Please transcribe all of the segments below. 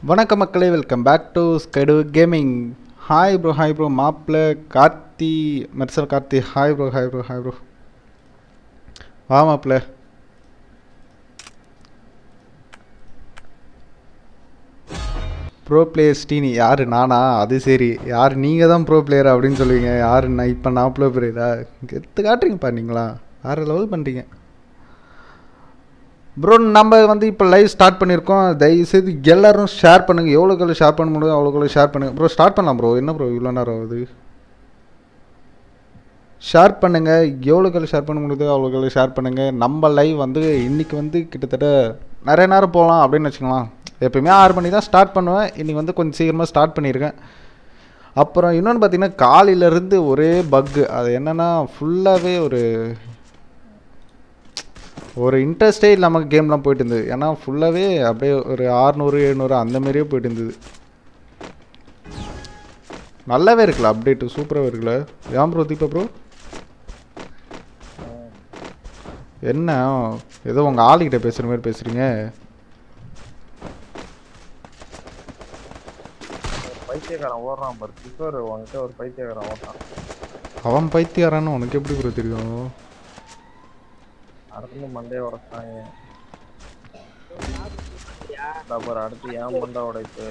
வணக்கம் மக்களே welcome back to ஸ்கெடு gaming hi bro hi bro மாப்பிள்ள Karthi Mersal Karthi hi bro hi bro hi bro வா மாப்பிள்ள ப்ரோ பிளேயர் ஸ்டீனி யார் நானா அது சரி யார் நீங்கள் தான் ப்ரோ பிளேயர் அப்படின்னு சொல்லுவீங்க யார் நான் இப்போ நான் ப்ரோ பிளேயரா கெத்து காட்டுறீங்கப்பா நீங்களா வேறு லெவல் பண்ணுறீங்க ப்ரோ நம்ம வந்து இப்போ லைவ் ஸ்டார்ட் பண்ணியிருக்கோம் தயவுசெய்து எல்லாரும் ஷேர் பண்ணுங்கள் எவ்வளோக்குள்ள ஷேர் பண்ண முடியும் அவ்வளோக்குள்ள ஷேர் பண்ணுங்கள் ப்ரோ ஸ்டார்ட் பண்ணலாம் ப்ரோ என்ன ப்ரோ இவ்வளோ நேரம் ஆகுது ஷேர் பண்ணுங்கள் எவ்வளோக்குள்ள ஷேர் பண்ண முடியுதோ அவ்வளோக்குள்ள ஷேர் பண்ணுங்கள் நம்ம லைவ் வந்து இன்றைக்கி வந்து கிட்டத்தட்ட நிறைய நேரம் போகலாம் அப்படின்னு வச்சுக்கலாம் எப்பயுமே ஆறு மணி தான் ஸ்டார்ட் பண்ணுவேன் இன்றைக்கி வந்து கொஞ்சம் சீக்கிரமாக ஸ்டார்ட் பண்ணியிருக்கேன் அப்புறம் இன்னொன்று பார்த்தீங்கன்னா காலையிலேருந்து ஒரே பக்கு அது என்னென்னா ஃபுல்லாகவே ஒரு ஒரு இன்ட்ரெஸ்டே இல்லாமல் கேம்லாம் போயிட்டு இருந்தது ஏன்னா ஃபுல்லாகவே அப்படியே ஒரு ஆறுநூறு எழுநூறு அந்த மாதிரியே போயிட்டு இருந்தது நல்லாவே இருக்குல்ல அப்டேட்டு சூப்பராகவே இருக்குல்ல ஏன் ப்ரோ தீபா ப்ரோ என்ன ஏதோ உங்கள் ஆளுகிட்ட பேசுகிற மாதிரி பேசுகிறீங்க பைத்தியக்காரன் ஓடுறான் பாரு கிஷோர் உன்கிட்ட ஒரு பைத்தியக்காரன் ஓடுறான் அவன் பைத்தியாரான்னு உனக்கு எப்படி ப்ரோ தெரியும் அடுத்து மண்டைய உடைச்சாங்க அப்புறம் அடுத்து ஏன் மண்டை உடைப்பு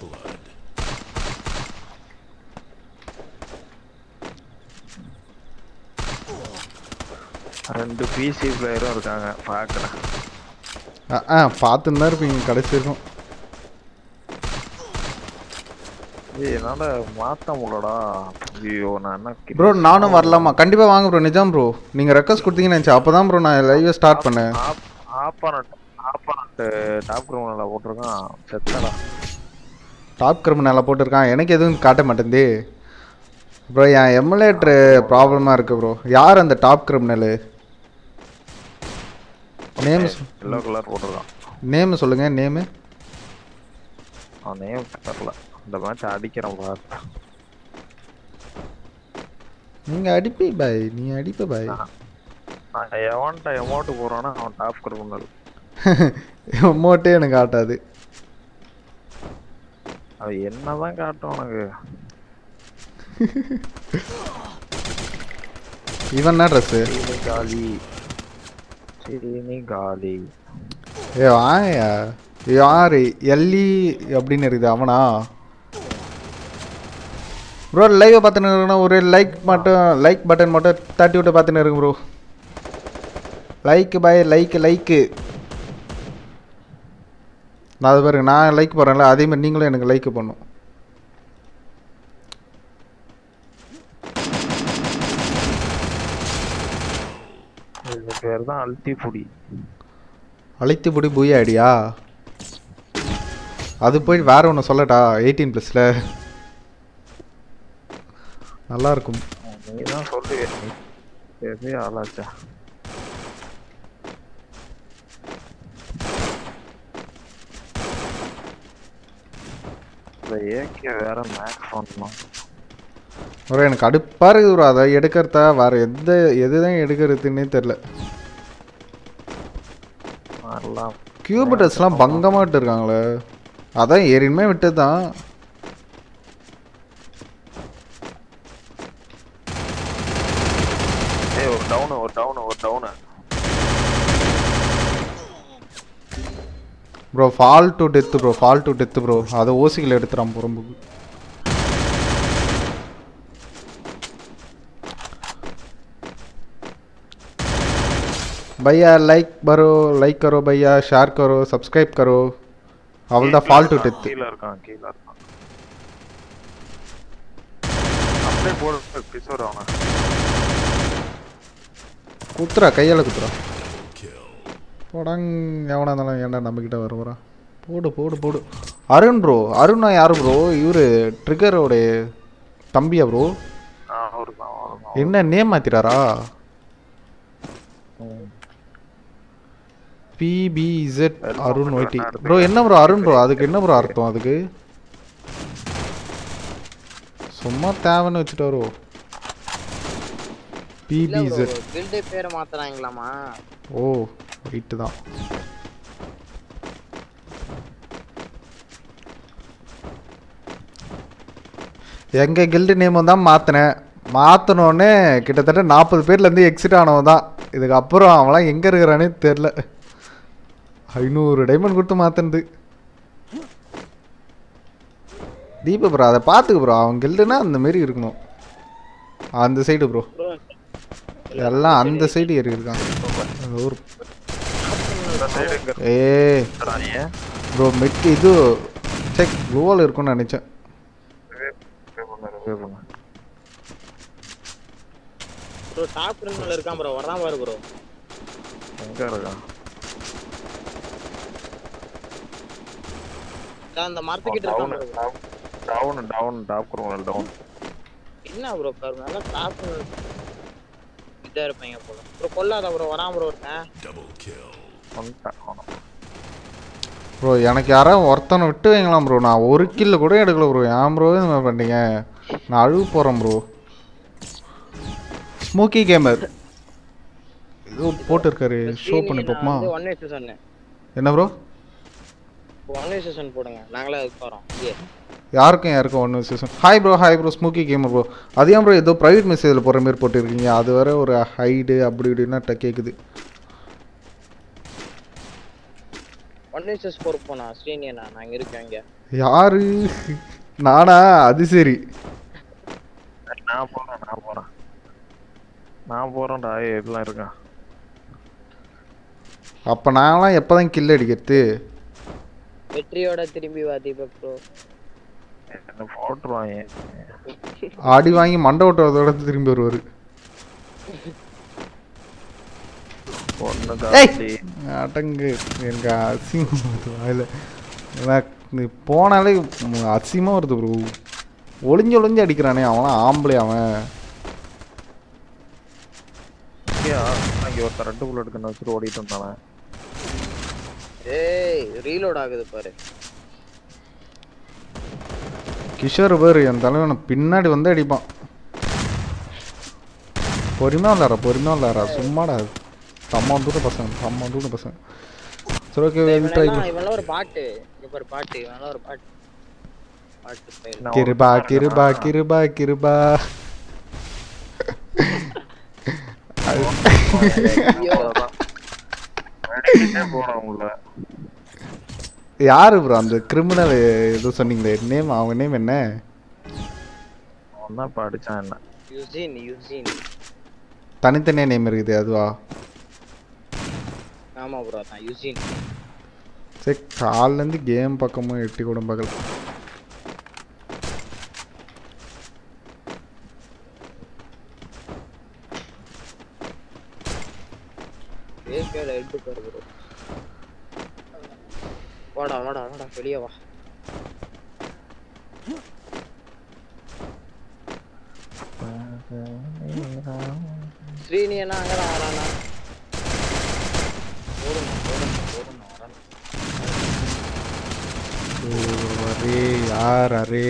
ரெண்டு பிசி பிளேயரும் இருக்காங்க பாக்குறேன் ஆ ஆ பார்த்துன்னு தான் இருப்பீங்க கடைசி இருக்கும் ஏய் என்னால மாத்த முடியலடா ஐயோ நான் என்ன ப்ரோ நானும் வரலாமா கண்டிப்பாக வாங்க ப்ரோ நிஜம் ப்ரோ நீங்கள் ரெக்வஸ்ட் கொடுத்தீங்கன்னு நினச்சேன் அப்போ தான் ப்ரோ நான் லைவை ஸ்டார்ட் பண்ணேன் ஆப்பனட் ஆப்பனட் டாப் கிரவுண்ட்ல போட்டிருக்கான் செத்தடா டாப் கிரிமினலாக போட்டிருக்கான் எனக்கு எதுவும் காட்ட மாட்டேங்குது ப்ரோ என் எமுலேட்ரு ப்ராப்ளமாக இருக்குது ப்ரோ யார் அந்த top criminal name yellow colour போட்டிருக்கான் நேம் சொல்லுங்கள் நேமு அவன் நேம் தெரியல இந்த மேட்ச் அடிக்கிறான் பாரு நீங்கள் அடிப்பி பாய் நீ அடிப்ப பாய் நான் எவன்ட்ட எமௌண்ட் போறானோ அவன் டாப் கிரிமினல் அமௌண்ட்டே எனக்கு காட்டாது அது என்னதான் காட்டும் உனக்கு இவன் என்ன ட்ரெஸ்ஸு சீனி காலி சீனி காலி ஏ வாயா யார் எல்லி அப்படின்னு இருக்குது அவனா ப்ரோ லைவை பார்த்துன்னு இருக்கணும் ஒரு லைக் மட்டும் லைக் பட்டன் மட்டும் தட்டி விட்டு பார்த்துன்னு இருக்கு ப்ரோ லைக் பாய் லைக் லைக்கு நான் அது பாருங்க நான் லைக் போடுறேன்ல அதே மாதிரி நீங்களும் எனக்கு லைக் பண்ணும் இது பேர் தான் அல்டி புடி அழைத்து பிடி பூயா ஐடியா அது போய் வேற ஒன்று சொல்லட்டா எயிட்டீன் ப்ளஸில் நல்லா இருக்கும் நீ தான் சொல்லுவே பெரிய ஆளாச்சா இந்த ஏகே வேற மேக்ஸ் பண்ணணும் ஒரு எனக்கு அடுப்பாக இருக்குது ப்ரோ அதை எடுக்கிறதா வேற எந்த எதுதான் எடுக்கிறதுன்னே தெரில நல்லா கியூபிட்டஸ்லாம் பங்கமாட்டு இருக்காங்களே அதான் ஏறினுமே விட்டது தான் ஏய் ஒரு டவுனு ஒரு டவுனு ஒரு down bro fall to death bro fall to death bro அதை ஓசிகள் எடுத்துறான் புறம்புக்கு भैया लाइक करो लाइक करो भैया शेयर करो सब्सक्राइब करो அவள் தான் ஃபால் டு டெத்து கீழே இருக்கான் கீழே இருக்கான் அப்படியே போடு பிசோர் அவனை குத்துறா கையால் குத்துறா போடாங் எவனா இருந்தாலும் ஏன்டா நம்மக்கிட்ட வர வரா போடு போடு போடு அருண் ப்ரோ அருணா யாரு ப்ரோ இவரு ட்ரிகரோட தம்பியா ப்ரோ ஆ அவருதான் அவருதான் என்ன நேம் மாத்திராரா ம். பிபிஇசட் அருண் ஒய்டி ப்ரோ என்ன ப்ரோ அருண் ப்ரோ அதுக்கு என்ன ப்ரோ அர்த்தம் அதுக்கு சும்மா தேவைன்னு வச்சுட்டு வரும் பிபிஇசட் பில்டு பேரை மாத்துறாங்களாமா ஓ ரைட்டு தான் எங்கள் கில்டு நேமும் தான் மாற்றினேன் மாற்றினோடனே கிட்டத்தட்ட நாற்பது பேர்லேருந்து எக்ஸிட் ஆனவன் தான் இதுக்கப்புறம் அவன்லாம் எங்கே இருக்கிறானே தெரில ஐநூறு டைமண்ட் கொடுத்து மாற்றினது தீப ப்ரோ அதை பார்த்துக்க ப்ரோ அவன் கில்டுனா அந்த மாரி இருக்கணும் அந்த சைடு ப்ரோ ப்ரோ எல்லாம் அந்த சைடு ஏறி இருக்காங்க அது ஒரு இந்த சைடு இங்க ஏ இருக்கிறாங்க ப்ரோ மெட் இது செக் குளோவில் இருக்கும்னு நினச்சேன் ப்ரோ டாப் கிரிமினல் இருக்கான் ப்ரோ வரான் பாரு ப்ரோ எங்க இருக்கான் அந்த மரத்துக்கிட்ட இருக்கான் down bro. Down down top criminal down என்ன ப்ரோ பாரு நல்லா டாப் இதா இருப்பீங்க போல ப்ரோ கொல்லாத ப்ரோ வரான் ப்ரோ ஒருத்தன் வந்துட்டான் அவனும். ப்ரோ எனக்கு யாராவது ஒருத்தனை விட்டு வைங்களாம் ப்ரோ நான் ஒரு கில்ல கூட எடுக்கல ப்ரோ ஏன் ப்ரோ இந்த மாதிரி பண்ணீங்க நான் அழுவு போகிறேன் ப்ரோ ஸ்மோக்கி கேமர் ஏதோ போட்டிருக்காரு ஷோ பண்ணி பார்ப்போமா ஒன் வே சீசன் என்ன ப்ரோ ஒன் வே சீசன் போடுங்க நாங்களே அதுக்கு வரோம் ஏ யாருக்கும் யாருக்கும் ஒன்று season hi bro hi bro Smokey gamer bro அது ஏன் ப்ரோ ஏதோ ப்ரைவேட் மெசேஜில் போடுற மாதிரி போட்டிருக்கீங்க அது வேற ஒரு ஹைடு அப்படி இப்படின்னா கேட்குது ஒன் வே சீஸ் போர் போனா ஸ்ரீனியனா நான் இங்க இருக்கேன் இங்க யாரு நானா அது சரி நான் போறேன் நான் போறேன் நான் போறேன்டா ஏய், இதெல்லாம் இருக்கான் அப்போ நான்லாம் எப்போ தான் கில் அடிக்கிறது வெற்றியோட திரும்பி வா தீபக் ப்ரோ என்ன போட்டுருவாங்க ஆடி வாங்கி மண்டை ஓட்டுறதோட திரும்பி வருவார் ஒண்ணு ஏய்! காட்டி அடங்கு எனக்கு அசிங்கம் வருது வாயில எனக்கு நீ போனாலே ம், அசிங்கமா வருது ப்ரோ ஒளிஞ்சு ஒளிஞ்சு அடிக்கிறானே அவன்லாம் ஆம்பளை அவன் அங்க ஒருத்தர் ரெண்டு புல்லட் கண்ணு வச்சுட்டு ஓடிட்டு இருந்தானே ஏய் ரீலோட் ஆகுது பாரு கிஷோர் பேர் என் தலைவனை பின்னாடி வந்து அடிப்பான் பொறுமையாக விளாட்றா பொறுமையாக விளாட்றா சும்மாடா தம்மா தூர பசங்க தம்மா தூர பசங்க சரி ஓகே ட்ரை இவனெல்லாம் இவனெல்லாம் ஒரு பாட்டு இங்க பாரு பாட்டு இவனெல்லாம் ஒரு பாட்டு பாட்டு பயிர் நான் கிருபா ஒருத்தன் கிருபா இருக்கேனா? கிருபா கிருபா அவ்வளவுதான். வெடிக்கிட்டே போறான் உள்ள யாரு ப்ரோ அந்த கிரிமினல் ஏதோ சொன்னீங்களே நேம் அவங்க நேம் என்ன அவன் தான் இப்ப அடிச்சான் என்ன யுசின் யுசின் தனித்தனியாக நேம் இருக்குது அதுவா ஆமா ப்ரோ அதான் யுசின் சரி காலிலேருந்து கேம் பக்கமும் எட்டி கூட பார்க்கல ஏகேல எடுத்து பாரு ப்ரோ வாடா வாடா வாடா வெளிய வா ஸ்ரீனியனா அங்கதான் வரானா ஓடுங்க ஓடுங்க ஓடுங்க வரானா ஓ, அரே யார் அரே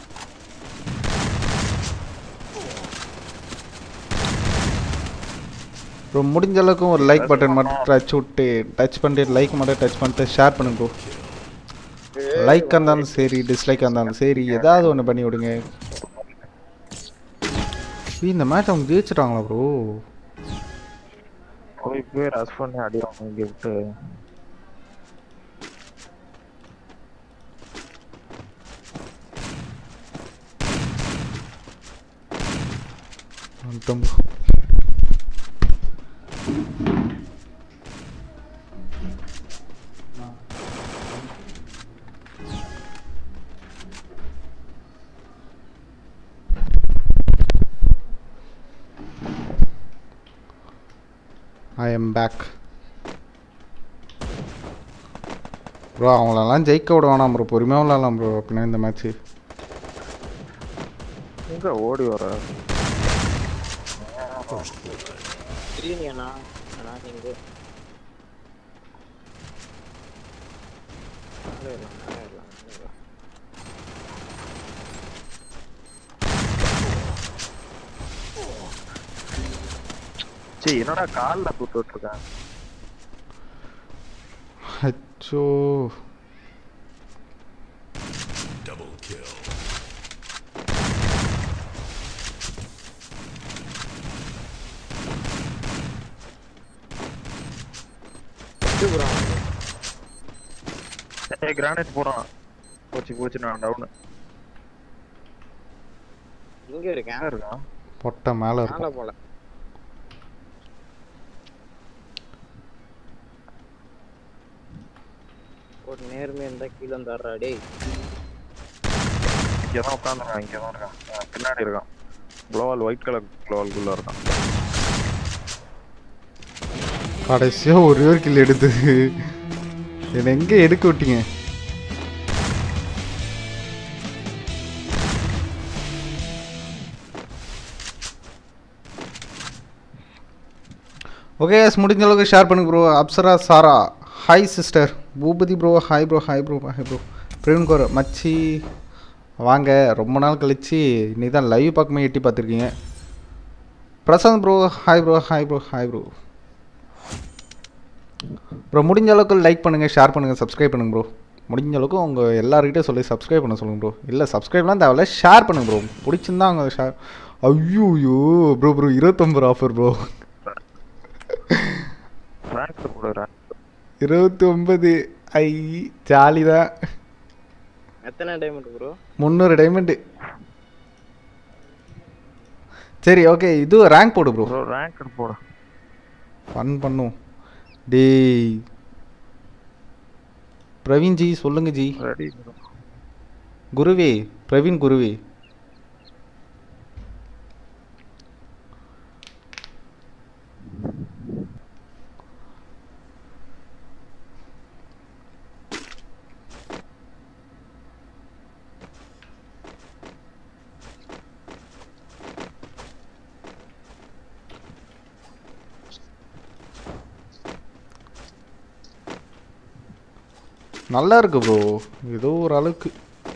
ப்ரோ முடிஞ்ச அளவுக்கு ஒரு லைக் பட்டன் மட்டும் டச் விட்டு டச் பண்ணிட்டு லைக் மட்டும் டச் பண்ணிட்டு ஷேர் பண்ணுங்க ப்ரோ லைக் இருந்தாலும் சரி டிஸ்லைக் இருந்தாலும் சரி ஏதாவது ஒன்று பண்ணி விடுங்க ஏய், இந்த மேட்ச் அவங்க ஜெயிச்சிட்டாங்களா ப்ரோ போய் போய் ரஷ் பண்ணி அடிவாங்க இங்க விட்டு வந்துட்டோம் bro. I am back bro அவங்களெல்லாம் ஜெயிக்க விட வேணாம் ப்ரோ பொறுமையாக விளாட்லாம் ப்ரோ அப்படின்னா இந்த மேட்ச்சு எங்க ஓடி வர ஸ்ரீனியனா நான் இங்க மேலே ஏறலாம், மேலே ஏறலாம், மேலே ஏறலாம். சீ என்னடா கால்ல கூட்டு விட்டுருக்கேன் அச்சோ ஏய் கிரானைட் போறான் போச்சு போச்சு நான் டவுன் இங்க இருக்கேன் எங்க இருக்கான் பொட்டை மேலே மேல இருக்கும் போல ஒரு நேர்மை இருந்தா கீழே தர்றா டேய் இங்க தான் உட்காந்துருக்கான் இங்க தான் இருக்கான் ஆ, பின்னாடி இருக்கான் குளோவால் ஒயிட் கலர் குளோவால்குள்ள இருக்கான் கடைசியாக ஒரே ஒரு கில் எடுத்தது என்னை எங்கே எடுக்க விட்டீங்க ஓகே எஸ் முடிஞ்ச அளவுக்கு ஷேர் பண்ணுங்க bro Apsara Sara hi sister Boopathi bro hi bro hi bro hi bro Praveen கோர் மச்சி வாங்க ரொம்ப நாள் கழிச்சு இன்னைக்கு தான் லைவ் பார்க்குமே எட்டி பார்த்துருக்கீங்க Prashanth bro hi bro hi bro hi bro bro முடிஞ்ச அளவுக்கு லைக் பண்ணுங்கள் ஷேர் பண்ணுங்கள் சப்ஸ்கிரைப் பண்ணுங்க ப்ரோ முடிஞ்ச அளவுக்கு உங்கள் எல்லாருக்கிட்டே சொல்லி சப்ஸ்கிரைப் பண்ண சொல்லுங்கள் ப்ரோ இல்லை சப்ஸ்கிரைப்லாம் தேவையில்ல ஷேர் பண்ணுங்க ப்ரோ பிடிச்சிருந்தா அவங்க ஷேர் ஐயோ ப்ரோ ப்ரோ இருபத்தொம்பது ஆஃபர் ப்ரோ ரேங்க் போடு ரேங்க் இருபத்தி ஒன்பது ஐ ஜாலி தான் எத்தனை டைமண்ட் ப்ரோ முந்நூறு டைமண்டு சரி ஓகே இது ரேங்க் போடு ப்ரோ ப்ரோ ரேங்க் போடு ஃபன் பண்ணும் டேய் பிரவீன் ஜி சொல்லுங்க ஜி ரெடி குருவே பிரவீன் குருவே நல்லா இருக்கு ப்ரோ ஏதோ ஒரு அளவுக்கு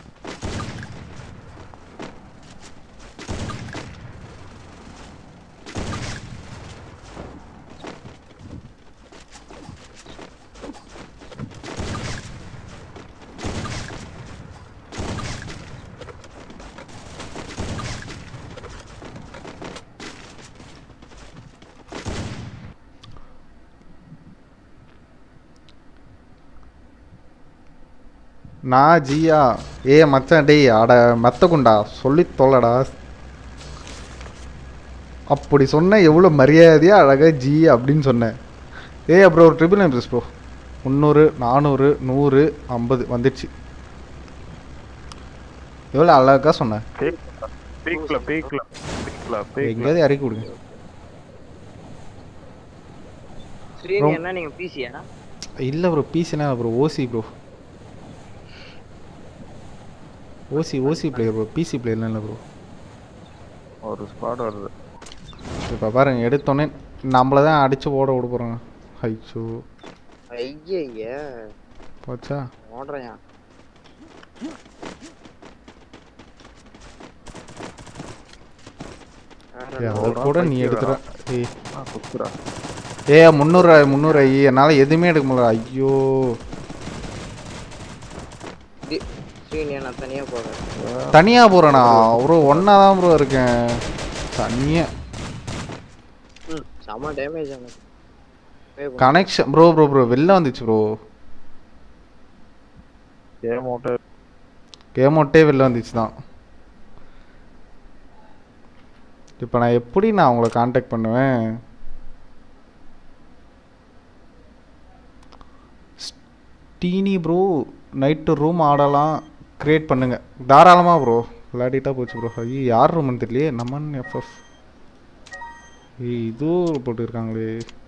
நான் ஜியா ஏ மச்சான் டேய் அட மத்த குண்டா சொல்லி தொல்லடா அப்படி சொன்ன எவ்வளோ மரியாதையாக அழகாக ஜி அப்படின்னு சொன்னேன் ஏ அப்புறம் ஒரு ட்ரிபிள் நைன் ப்ரோ முந்நூறு நானூறு நூறு ஐம்பது வந்துடுச்சு எவ்வளோ அழகாக சொன்னேன் பீக்ல பீக்ல பீக்ல பீக்ல எங்கேயாவது இறக்கி விடுங்க ஸ்ரீனி ரொம்ப- என்ன நீங்க பிசியா இல்லை ப்ரோ பிசினா ப்ரோ ஓசி ப்ரோ ஓசி ஓசி பிளேயர் ப்ரோ பிசி பிளேயர்லாம் இல்லை ப்ரோ ஒரு ஸ்குவாட் வருது இப்போ பாருங்க எடுத்தோடனே நம்மளை தான் அடித்து ஓட விட போகிறாங்க ஐச்சோ ஐய போச்சா ஓடுறேன் ஏய், அதை கூட நீ எடுத்துற ஏய் ஆ குத்துறா ஏ முந்நூறு முந்நூறு ஐ என்னால் எதுவுமே எடுக்க முடியல ஐயோ ஸ்ரீனி நான் தனியா போறேன் தனியாக போகிறேண்ணா ஒரு ஒன்றா தான் ப்ரோ இருக்கேன் தனியாக ம் செம டேமேஜ் எனக்கு Pay பண்ணு. கனெக்ஷன் ப்ரோ ப்ரோ ப்ரோ வெளில வந்துச்சு ப்ரோ கேம் ஓட்ட கேம் ஒட்டே வெளில வந்துச்சு தான் இப்போ நான் எப்படி நான் அவங்கள காண்டாக்ட் பண்ணுவேன் டீனி ப்ரோ நைட்டு ரூம் ஆடலாம் க்ரியேட் பண்ணுங்க தாராளமாக ப்ரோ விளையாடிட்டா போச்சு ப்ரோ ஐயோ யார் ரூம்னு தெரியலையே நம்மன் எஃப்எஃப் ஏய் இதுவும் போட்டுருக்காங்களே